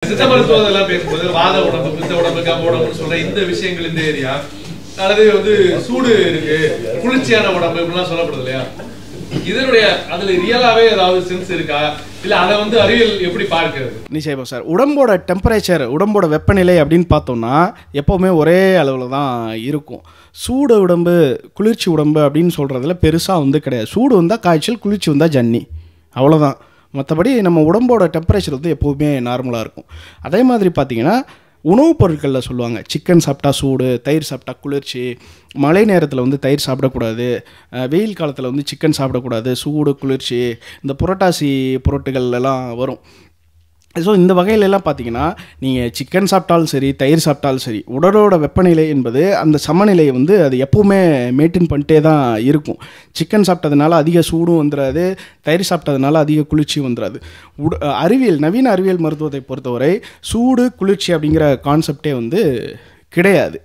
சித்த மருத்துவம் எல்லாம் பேசும்போது வாத உடம்பு பித்த உடம்பு கப உடம்புன்னு சொல்ற இந்த விஷயங்கள் இந்த ஏரியா அல்லது வந்து சூடு இருக்கு குளிர்ச்சியான உடம்பு இப்படிலாம் சொல்லப்படுது இல்லையா இதனுடைய அதுல ரியலாவே ஏதாவது சென்ஸ் இருக்கா இல்ல அதை வந்து அறிவியல் எப்படி பார்க்கிறது நிச்சயமா சார் உடம்போட டெம்பரேச்சர் உடம்போட வெப்பநிலை அப்படின்னு பார்த்தோம்னா எப்போவுமே ஒரே அளவில் தான் இருக்கும் சூடு உடம்பு குளிர்ச்சி உடம்பு அப்படின்னு சொல்கிறதுல பெருசாக வந்து கிடையாது சூடு வந்தால் காய்ச்சல் குளிர்ச்சி வந்தால் ஜன்னி அவ்வளோதான் மற்றபடி நம்ம உடம்போட டெம்பரேச்சர் வந்து எப்போவுமே நார்மலாக இருக்கும் அதே மாதிரி பார்த்தீங்கன்னா உணவுப் பொருட்களில் சொல்லுவாங்க சிக்கன் சாப்பிட்டா சூடு தயிர் சாப்பிட்டா குளிர்ச்சி மழை நேரத்தில் வந்து தயிர் சாப்பிடக்கூடாது அஹ் வெயில் காலத்தில் வந்து சிக்கன் சாப்பிடக்கூடாது சூடு குளிர்ச்சி இந்த புரட்டாசி பொருட்கள் எல்லாம் வரும் ஸோ இந்த வகையிலெல்லாம் பார்த்தீங்கன்னா நீங்கள் சிக்கன் சாப்பிட்டாலும் சரி தயிர் சாப்பிட்டாலும் சரி உடலோட வெப்பநிலை என்பது அந்த சமநிலையை வந்து அது எப்போவுமே மெயின்டைன் பண்ணிட்டே தான் இருக்கும் சிக்கன் சாப்பிட்டதுனால அதிக சூடும் வந்துடாது தயிர் சாப்பிட்டதுனால அதிக குளிர்ச்சியும் வந்துடாது உட அறிவியல் நவீன அறிவியல் மருத்துவத்தை பொறுத்தவரை சூடு குளிர்ச்சி அப்படிங்கிற கான்செப்டே வந்து கிடையாது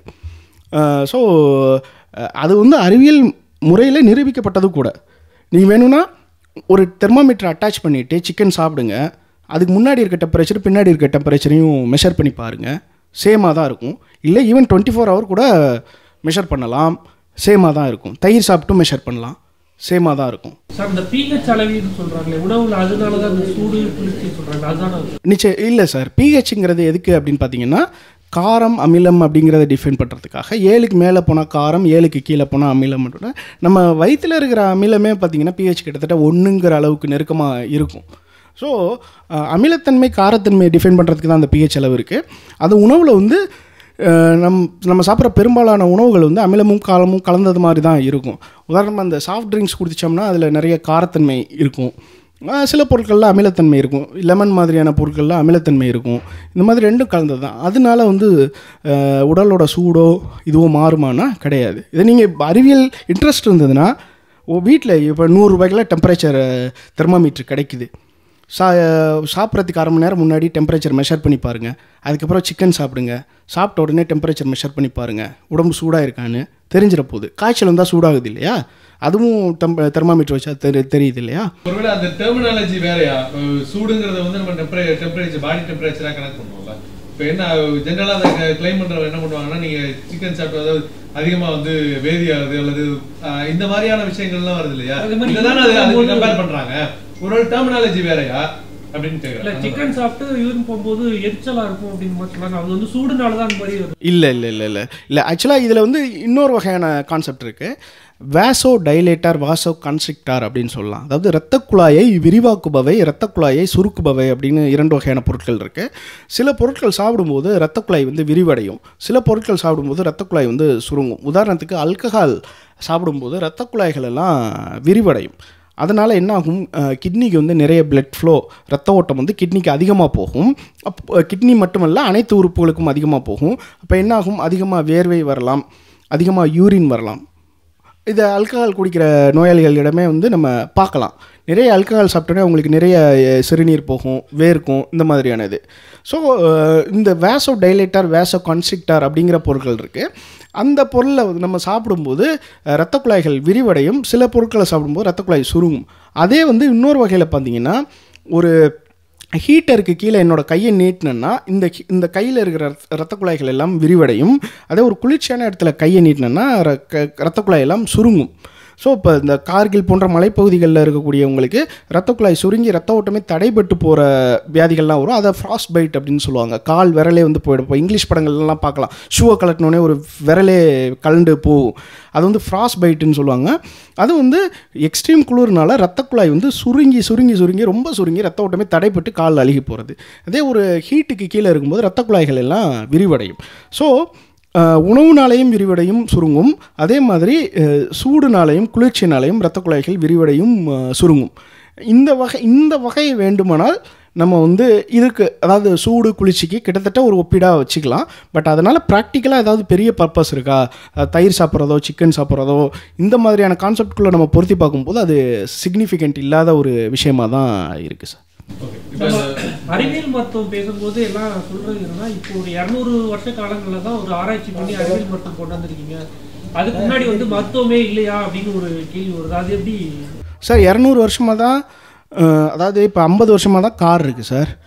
ஸோ அது வந்து அறிவியல் முறையில் நிரூபிக்கப்பட்டது கூட நீங்கள் வேணும்னா ஒரு தெர்மாமீட்டர் அட்டாச் பண்ணிவிட்டு சிக்கன் சாப்பிடுங்க அதுக்கு முன்னாடி இருக்க டெம்பரேச்சர் பின்னாடி இருக்க டெம்பரேச்சரையும் மெஷர் பண்ணி பாருங்கள் சேமாக தான் இருக்கும் இல்லை ஈவன் டுவெண்ட்டி ஃபோர் ஹவர் கூட மெஷர் பண்ணலாம் சேமாக தான் இருக்கும் தயிர் சாப்பிட்டும் மெஷர் பண்ணலாம் சேமாக தான் இருக்கும் சார் இந்த பிஹெச் அளவீடு சொல்றாங்களே உணவுல அதனால தான் அந்த சூடு குளிர்ச்சி சொல்றாங்க அதுதானே நிச்சயம் இல்லை சார் பிஹெச்ங்கிறது எதுக்கு அப்படின்னு பார்த்தீங்கன்னா காரம் அமிலம் அப்படிங்கிறத டிஃபைன் பண்ணுறதுக்காக ஏழுக்கு மேலே போனால் காரம் ஏழுக்கு கீழே போனால் அமிலம் அப்படின்னா நம்ம வயிற்றில் இருக்கிற அமிலமே பார்த்தீங்கன்னா பிஹெச் கிட்டத்தட்ட ஒன்றுங்கிற அளவுக்கு நெருக்கமாக இருக்கும் ஸோ அமிலத்தன்மை காரத்தன்மையை டிஃபைன் பண்ணுறதுக்கு தான் அந்த பிஹெச் அளவு இருக்குது அது உணவில் வந்து அஹ், நம் நம்ம சாப்பிட்ற பெரும்பாலான உணவுகள் வந்து அமிலமும் காரமும் கலந்தது மாதிரி தான் இருக்கும் உதாரணமாக அந்த சாஃப்ட் ட்ரிங்க்ஸ் குடித்தோம்னா அதில் நிறைய காரத்தன்மை இருக்கும் அஹ், சில பொருட்களில் அமிலத்தன்மை இருக்கும் லெமன் மாதிரியான பொருட்களில் அமிலத்தன்மை இருக்கும் இந்த மாதிரி ரெண்டும் கலந்தது தான் அதனால வந்து அஹ், உடலோட சூடோ இதுவோ மாறுமானா கிடையாது இதை நீங்கள் அறிவியல் இன்ட்ரெஸ்ட் இருந்ததுன்னா ஓ வீட்டில் இப்போ நூறுரூபாய்க்குலாம் டெம்பரேச்சர் தெர்மாமீட்டர் கிடைக்குது சா சாப்பிட்றதுக்கு அரை மணி நேரம் முன்னாடி டெம்பரேச்சர் மெஷர் பண்ணி பாருங்கள் அதுக்கப்புறம் சிக்கன் சாப்பிடுங்க சாப்பிட்ட உடனே டெம்பரேச்சர் மெஷர் பண்ணி பாருங்கள் உடம்பு சூடாக இருக்கான்னு தெரிஞ்சிட போகுது காய்ச்சல் வந்தால் சூடாகுது இல்லையா அதுவும் டெம்ப தெர்மாமீட்டர் வச்சா தெரி தெரியுது இல்லையா ஒருவேளை அந்த டெர்மினாலஜி வேறயா அஹ் சூடுங்கிறத வந்து நம்ம டெம்பரேச்சர் டெம்பரேச்சர் பாடி டெம்பரேச்சரா கனெக்ட் பண்ணுவோம்ல இப்போ என்ன ஜென்ரலா அதை கிளைம் பண்றவங்க என்ன பண்ணுவாங்கன்னா நீங்க சிக்கன் சாப்பிட்டு அதாவது அதிகமா வந்து வேதியாகுது அல்லது அஹ், இந்த மாதிரியான விஷயங்கள்லாம் வருது இல்லையா அது மாதிரி இதுதானே அது அதுக்கு போகும்போது- கம்பேர் பண்றாங்க ஒரு டெர்மினாலஜி வேறயா அப்படின்னு இல்ல கேக்குறேன் சிக்கன் சாப்பிட்டு யூரின் போகும்போது எரிச்சலா இருக்கும் அப்படின்னு மாதிரி சொன்னாங்க அது வந்து சூடுனால தான் அந்த மாதிரி வருது இல்லை இல்லை இல்லை இல்லை இல்லை ஆக்சுவலாக இதில் வந்து இன்னொரு வகையான கான்செப்ட் இருக்குது வேசோ டைலேட்டார் வாசோ கன்ஸ்ட்ரிக்டார் அப்படின்னு சொல்லலாம் அதாவது இரத்த குழாயை விரிவாக்குபவை இரத்த குழாயை சுருக்குபவை அப்படின்னு இரண்டு வகையான பொருட்கள் இருக்குது சில பொருட்கள் சாப்பிடும்போது இரத்த குழாய் வந்து விரிவடையும் சில பொருட்கள் சாப்பிடும்போது இரத்த குழாய் வந்து சுருங்கும் உதாரணத்துக்கு ஆல்கஹால் சாப்பிடும்போது இரத்த குழாய்கள் எல்லாம் விரிவடையும் அதனால் என்ன ஆகும் கிட்னிக்கு வந்து நிறைய பிளட் ஃப்ளோ ரத்த ஓட்டம் வந்து கிட்னிக்கு அதிகமாக போகும் அப்போ கிட்னி மட்டுமல்ல அனைத்து உறுப்புகளுக்கும் அதிகமாக போகும் அப்போ என்ன ஆகும் அதிகமாக வேர்வை வரலாம் அதிகமாக யூரின் வரலாம் இதை ஆல்கஹால் குடிக்கிற நோயாளிகளிடமே வந்து நம்ம பார்க்கலாம் நிறைய ஆல்கஹால் சாப்பிட்டோன்னே அவங்களுக்கு நிறைய அஹ், சிறுநீர் போகும் வேர்க்கும் இந்த மாதிரியான இது ஸோ இந்த வேசோ டைலேட்டார் வேசோ கான்ஸ்ட்ரிக்டார் அப்படிங்கிற பொருட்கள் இருக்குது அந்த பொருளை வந்து நம்ம சாப்பிடும்போது அஹ், இரத்த குழாய்கள் விரிவடையும் சில பொருட்களை சாப்பிடும்போது இரத்த குழாய் சுருங்கும் அதே வந்து இன்னொரு வகையில் பார்த்தீங்கன்னா ஒரு ஹீட்டருக்கு கீழே என்னோட கையை நீட்டினேன்னா இந்த ஹீ- இந்த கையில் இருக்கிற ரத்த- இரத்த குழாய்கள் எல்லாம் விரிவடையும் அதே ஒரு குளிர்ச்சியான இடத்துல கையை நீட்டினேன்னா ர- க- இரத்த குழாய் எல்லாம் சுருங்கும் ஸோ இப்போ இந்த கார்கில் போன்ற மலைப்பகுதிகளில் இருக்கக்கூடியவங்களுக்கு இரத்த குழாய் சுருங்கி ரத்த ஓட்டமே தடைபட்டு போகிற வியாதிகள்லாம் வரும் அதை ஃப்ராஸ்ட் பைட் அப்படின்னு சொல்லுவாங்க கால் விரலே வந்து போயிடும் இப்போ இங்கிலீஷ் படங்கள்லாம் பார்க்கலாம் ஷூவை கலட்டினோடனே ஒரு விரலே கலண்டு போகும் அது வந்து ஃப்ராஸ்ட் பைட்டுன்னு சொல்லுவாங்க அது வந்து எக்ஸ்ட்ரீம் குளிர்னால ரத்த குழாய் வந்து சுருங்கி சுருங்கி சுருங்கி ரொம்ப சுருங்கி ரத்த ஓட்டமே தடைப்பட்டு கால் அழுகி போகிறது அதே ஒரு ஹீட்டுக்கு கீழே இருக்கும்போது ரத்த குழாய்கள் எல்லாம் விரிவடையும் ஸோ உணவுனாலையும் விரிவடையும் சுருங்கும் அதே மாதிரி அஹ், சூடுனாலையும் குளிர்ச்சினாலையும் இரத்த குழாய்கள் விரிவடையும் அஹ், சுருங்கும் இந்த வகை இந்த வகை வேண்டுமானால் நம்ம வந்து இதுக்கு அதாவது சூடு குளிர்ச்சிக்கு கிட்டத்தட்ட ஒரு ஒப்பீடாக வச்சுக்கலாம் பட் அதனால் ப்ராக்டிக்கலாக ஏதாவது பெரிய பர்பஸ் இருக்கா அஹ், தயிர் சாப்பிட்றதோ சிக்கன் சாப்பிட்றதோ இந்த மாதிரியான கான்செப்ட்குள்ளே நம்ம பொருத்தி பார்க்கும்போது அது சிக்னிஃபிகண்ட் இல்லாத ஒரு விஷயமா தான் இருக்குது சார் ஓகே இப்போ நம்ம அறிவியல் மருத்துவம் பேசும்போது எல்லாம் சொல்றது என்னன்னா இப்போ ஒரு இரநூறு வருஷ காலங்களில் தான் ஒரு ஆராய்ச்சி பண்ணி அறிவியல் மருத்துவம் கொண்டு வந்திருக்கீங்க அதுக்கு முன்னாடி வந்து மருத்துவமே இல்லையா அப்படின்னு ஒரு கேள்வி வருது அது எப்படி சார் இரநூறு வருஷமாக தான் அஹ், அதாவது இப்போ ஐம்பது வருஷமாக தான் கார் இருக்குது சார்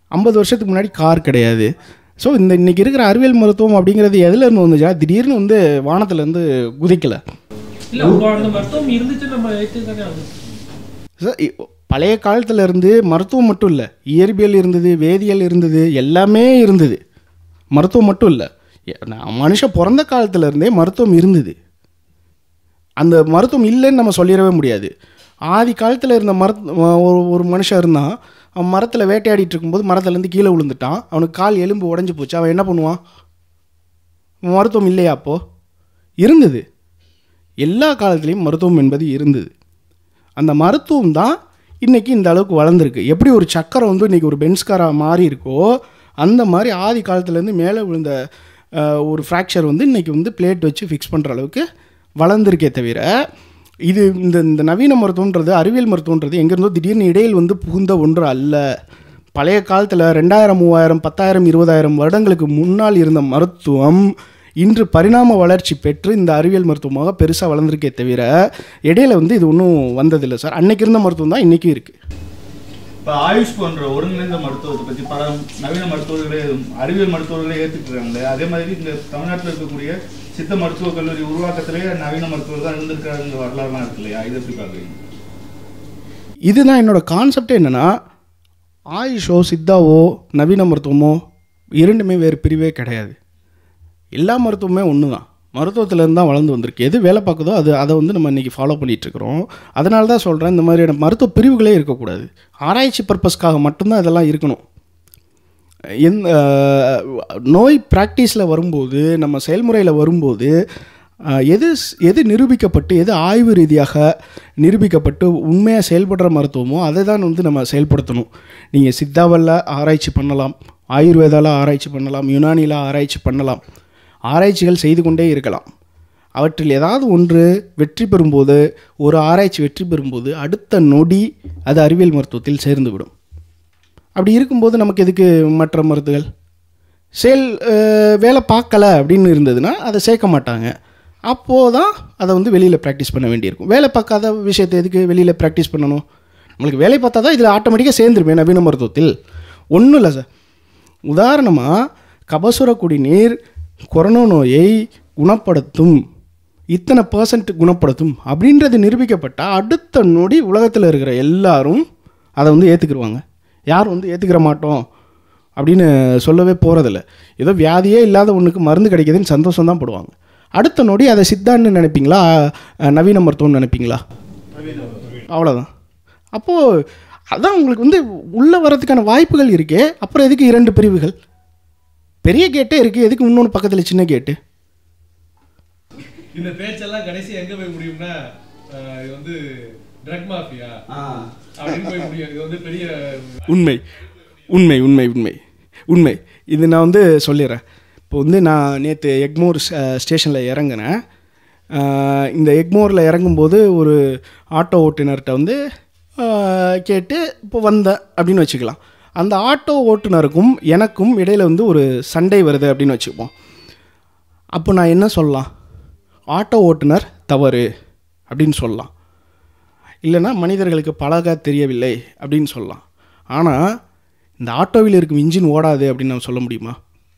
ஐம்பது வருஷத்துக்கு முன்னாடி கார் கிடையாது ஸோ இந்த இன்றைக்கி இருக்கிற அறிவியல் மருத்துவம் அப்படிங்கிறது எதுலேருந்து வந்துச்சா திடீர்னு வந்து வானத்துலேருந்து குதிக்கலை இல்ல அப்போ அந்த மருத்துவம் இருந்துச்சு நம்ம ஏற்று தானே ஆகும் சார் இ- பழைய காலத்துல இருந்து மருத்துவம் மட்டும் இல்லை இயற்பியல் இருந்தது வேதியியல் இருந்தது எல்லாமே இருந்தது மருத்துவம் மட்டும் இல்லை மனுஷன் பிறந்த காலத்துல இருந்தே மருத்துவம் இருந்தது அந்த மருத்துவம் இல்லைன்னு நம்ம சொல்லிடவே முடியாது ஆதி காலத்தில் இருந்த மருத்து ஒரு ஒரு மனுஷன் இருந்தான் அவன் மரத்தில் வேட்டையாடிட்டு இருக்கும்போது மரத்துலேருந்து கீழே விழுந்துட்டான் அவனுக்கு கால் எலும்பு உடஞ்சி போச்சு அவன் என்ன பண்ணுவான் மருத்துவம் இல்லையா அப்போது இருந்தது எல்லா காலத்துலேயும் மருத்துவம் என்பது இருந்தது அந்த மருத்துவம் தான் இன்றைக்கி இந்த அளவுக்கு வளர்ந்துருக்கு எப்படி ஒரு சக்கரம் வந்து இன்றைக்கி ஒரு பென்ஸ்காராக மாறி இருக்கோ அந்த மாதிரி ஆதி காலத்துலேருந்து மேலே விழுந்த அஹ், ஒரு ஃப்ராக்சர் வந்து இன்றைக்கி வந்து பிளேட் வச்சு ஃபிக்ஸ் பண்ணுற அளவுக்கு வளர்ந்துருக்கே தவிர இது இந்த இந்த நவீன மருத்துவன்றது அறிவியல் மருத்துவன்றது எங்கேருந்தோ திடீர்னு இடையில் வந்து புகுந்த ஒன்று அல்ல பழைய காலத்தில் ரெண்டாயிரம் மூவாயிரம் பத்தாயிரம் இருபதாயிரம் வருடங்களுக்கு முன்னால் இருந்த மருத்துவம் இன்று பரிணாம வளர்ச்சி பெற்று இந்த அறிவியல் மருத்துவமாக பெருசாக வளர்ந்துருக்கே தவிர இடையில வந்து இது ஒன்றும் வந்ததில்லை சார் அன்னைக்கு இருந்த மருத்துவம் தான் இன்றைக்கும் இருக்குது இப்போ ஆயுஷ் போன்ற ஒருங்கிணைந்த மருத்துவத்தை பற்றி பல நவீன மருத்துவர்களே அறிவியல் மருத்துவர்களே ஏற்றுக்கிறாங்களே அதே மாதிரி இந்த தமிழ்நாட்டில் இருக்கக்கூடிய சித்த மருத்துவக் கல்லூரி உருவாக்கத்திலே நவீன மருத்துவர் தான் இருந்திருக்காருங்க வரலாறுலாம் இருக்கு இல்லையா இதை எப்படி பார்க்குறீங்க இதுதான் என்னோட கான்செப்டே என்னென்னா ஆயுஷோ சித்தாவோ நவீன மருத்துவமோ இரண்டுமே வேறு பிரிவே கிடையாது எல்லா மருத்துவமே ஒன்று தான் மருத்துவத்திலேருந்து தான் வளர்ந்து வந்திருக்கு எது வேலை பார்க்குதோ அது அதை வந்து நம்ம இன்றைக்கி ஃபாலோ பண்ணிகிட்ருக்குறோம் அதனால தான் சொல்கிறேன் இந்த மாதிரியான மருத்துவ பிரிவுகளே இருக்கக்கூடாது ஆராய்ச்சி பர்பஸ்க்காக மட்டும்தான் இதெல்லாம் இருக்கணும் எந் அஹ், நோய் ப்ராக்டிஸில் வரும்போது நம்ம செயல்முறையில் வரும்போது அஹ், எது ஸ்- எது நிரூபிக்கப்பட்டு எது ஆய்வு ரீதியாக நிரூபிக்கப்பட்டு உண்மையாக செயல்படுற மருத்துவமோ அதை தான் வந்து நம்ம செயல்படுத்தணும் நீங்கள் சித்தாவில் ஆராய்ச்சி பண்ணலாம் ஆயுர்வேதாவில் ஆராய்ச்சி பண்ணலாம் யுனானியில் ஆராய்ச்சி பண்ணலாம் ஆராய்ச்சிகள் செய்து கொண்டே இருக்கலாம் அவற்றில் ஏதாவது ஒன்று வெற்றி பெறும்போது ஒரு ஆராய்ச்சி வெற்றி பெறும்போது அடுத்த நொடி அது அறிவியல் மருத்துவத்தில் சேர்ந்துவிடும் அப்படி இருக்கும்போது நமக்கு எதுக்கு மற்ற மருந்துகள் சேல் அஹ், வேலை பார்க்கல அப்படின்னு இருந்ததுன்னா அதை சேர்க்க மாட்டாங்க அப்போது தான் அதை வந்து வெளியில் ப்ராக்டிஸ் பண்ண வேண்டியிருக்கும் வேலை பார்க்காத விஷயத்தை எதுக்கு வெளியில் ப்ராக்டிஸ் பண்ணணும் நம்மளுக்கு வேலை பார்த்தா தான் இதில் ஆட்டோமேட்டிக்காக சேர்ந்துருமே நவீன மருத்துவத்தில் ஒன்றும் இல்லை சார் உதாரணமாக கபசுர குடிநீர் கொரோனா நோயை குணப்படுத்தும் இத்தனை பர்சன்ட் குணப்படுத்தும் அப்படின்றது நிரூபிக்கப்பட்டால் அடுத்த நொடி உலகத்தில் இருக்கிற எல்லாரும் அதை வந்து ஏற்றுக்குருவாங்க யாரும் வந்து ஏற்றுக்கிற மாட்டோம் அப்படின்னு சொல்லவே போகிறதில்ல ஏதோ வியாதியே இல்லாத ஒன்றுக்கு மருந்து கிடைக்குதுன்னு சந்தோஷம் தான் படுவாங்க அடுத்த நொடி அதை சித்தான்னு நினைப்பீங்களா அஹ், நவீன மருத்துவம்னு நினைப்பீங்களா அவ்வளோதான் அப்போது அதான் உங்களுக்கு வந்து உள்ளே வர்றதுக்கான வாய்ப்புகள் இருக்கே அப்புறம் எதுக்கு இரண்டு பிரிவுகள் பெரிய கேட்டே இருக்குது எதுக்கு இன்னொன்று பக்கத்தில் சின்ன கேட்டு இந்த பேச்செல்லாம் கடைசி எங்க போய் முடியும்னா அஹ், இது வந்து ட்ரக் மாஃபியா அப்படின்னு போய் முடியும் இது வந்து பெரிய உண்மை உண்மை உண்மை உண்மை உண்மை இது நான் வந்து சொல்லிடுறேன் இப்போ வந்து நான் நேற்று எக்மோர் ஸ்டேஷனில் இறங்கினேன் அஹ், இந்த எக்மோரில் இறங்கும்போது ஒரு ஆட்டோ ஓட்டுநர்கிட்ட வந்து அஹ், கேட்டு இப்போ வந்தேன் அப்படின்னு வச்சுக்கலாம் அந்த ஆட்டோ ஓட்டுநருக்கும் எனக்கும் இடையில வந்து ஒரு சண்டை வருது அப்படின்னு வச்சுப்போம் அப்போ நான் என்ன சொல்லலாம் ஆட்டோ ஓட்டுநர் தவறு அப்படின்னு சொல்லலாம் இல்லைன்னா மனிதர்களுக்கு பழக தெரியவில்லை அப்படின்னு சொல்லலாம் ஆனால் இந்த ஆட்டோவில் இருக்கும் இன்ஜின் ஓடாது அப்படின்னு நம்ம சொல்ல முடியுமா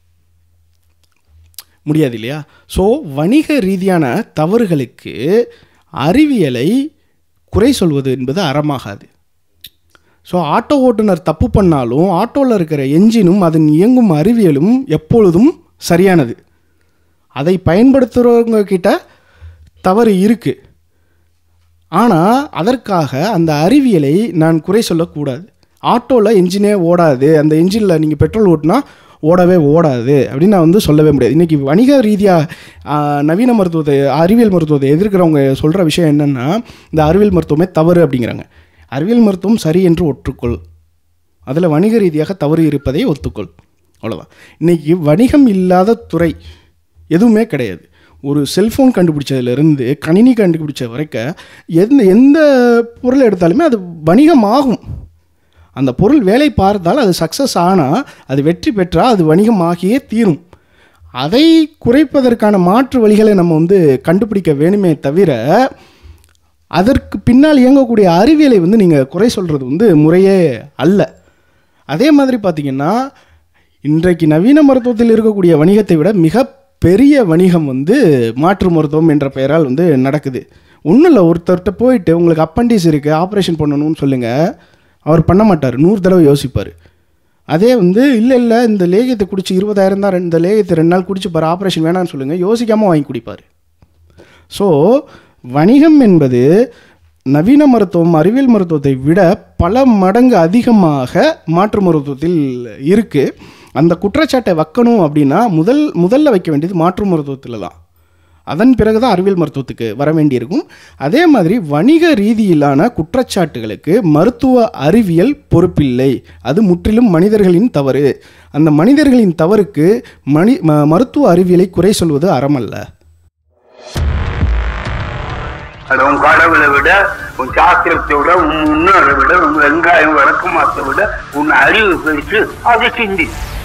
முடியாது இல்லையா ஸோ வணிக ரீதியான தவறுகளுக்கு அறிவியலை குறை சொல்வது என்பது அறமாகாது ஸோ ஆட்டோ ஓட்டுநர் தப்பு பண்ணாலும் ஆட்டோவில் இருக்கிற என்ஜினும் அதன் இயங்கும் அறிவியலும் எப்பொழுதும் சரியானது அதை பயன்படுத்துகிறவங்க கிட்ட தவறு இருக்குது ஆனால் அதற்காக அந்த அறிவியலை நான் குறை சொல்லக்கூடாது ஆட்டோவில் என்ஜினே ஓடாது அந்த என்ஜினில் நீங்கள் பெட்ரோல் ஓட்டினா ஓடவே ஓடாது அப்படின்னு நான் வந்து சொல்லவே முடியாது இன்றைக்கி வணிக ரீதியாக நவீன மருத்துவத்தை அறிவியல் மருத்துவத்தை எதிர்க்கிறவங்க சொல்கிற விஷயம் என்னென்னா இந்த அறிவியல் மருத்துவமே தவறு அப்படிங்கிறாங்க அறிவியல் மருத்துவம் சரி என்று ஒற்றுக்கொள் அதில் வணிக ரீதியாக தவறு இருப்பதை ஒத்துக்கொள் அவ்வளோதான் இன்றைக்கி வணிகம் இல்லாத துறை எதுவுமே கிடையாது ஒரு செல்ஃபோன் கண்டுபிடிச்சதுலேருந்து கணினி கண்டுபிடிச்ச வரைக்கும் எந்த எந்த பொருள் எடுத்தாலுமே அது வணிகமாகும் அந்த பொருள் வேலை பார்த்தால் அது சக்ஸஸ் ஆனால் அது வெற்றி பெற்றால் அது வணிகமாகியே தீரும் அதை குறைப்பதற்கான மாற்று வழிகளை நம்ம வந்து கண்டுபிடிக்க வேணுமே தவிர அதற்கு பின்னால் இயங்கக்கூடிய அறிவியலை வந்து நீங்கள் குறை சொல்கிறது வந்து முறையே அல்ல அதே மாதிரி பார்த்தீங்கன்னா இன்றைக்கு நவீன மருத்துவத்தில் இருக்கக்கூடிய வணிகத்தை விட மிக பெரிய வணிகம் வந்து மாற்று மருத்துவம் என்ற பெயரால் வந்து நடக்குது ஒன்றும் இல்லை ஒருத்தர்கிட்ட போயிட்டு உங்களுக்கு அப்பண்டிஸ் இருக்குது ஆப்ரேஷன் பண்ணணும்னு சொல்லுங்கள் அவர் பண்ண மாட்டார் நூறு தடவை யோசிப்பார் அதே வந்து இல்லை இல்லை இந்த லேகியத்தை குடிச்சு இருபதாயிரம் தான் இந்த லேகியத்தை ரெண்டு நாள் குடிச்சு பாரு ஆப்ரேஷன் வேணாம்னு சொல்லுங்கள் யோசிக்காமல் வாங்கி குடிப்பார் ஸோ வணிகம் என்பது நவீன மருத்துவம் அறிவியல் மருத்துவத்தை விட பல மடங்கு அதிகமாக மாற்று மருத்துவத்தில் இருக்குது அந்த குற்றச்சாட்டை வைக்கணும் அப்படின்னா முதல் முதல்ல வைக்க வேண்டியது மாற்று மருத்துவத்தில் தான் அதன் பிறகு தான் அறிவியல் மருத்துவத்துக்கு வர வேண்டியிருக்கும் அதே மாதிரி வணிக ரீதியிலான குற்றச்சாட்டுகளுக்கு மருத்துவ அறிவியல் பொறுப்பில்லை அது முற்றிலும் மனிதர்களின் தவறு அந்த மனிதர்களின் தவறுக்கு மனி ம- மருத்துவ அறிவியலை குறை சொல்வது அறமல்ல அது உன் கடவுளை விட உன் சாஸ்திரத்தை விட உன் முன்னோரை விட உன் வெங்காயம் வழக்கமாத்தை விட உன் அறிவு பெருசு அதை சிந்தி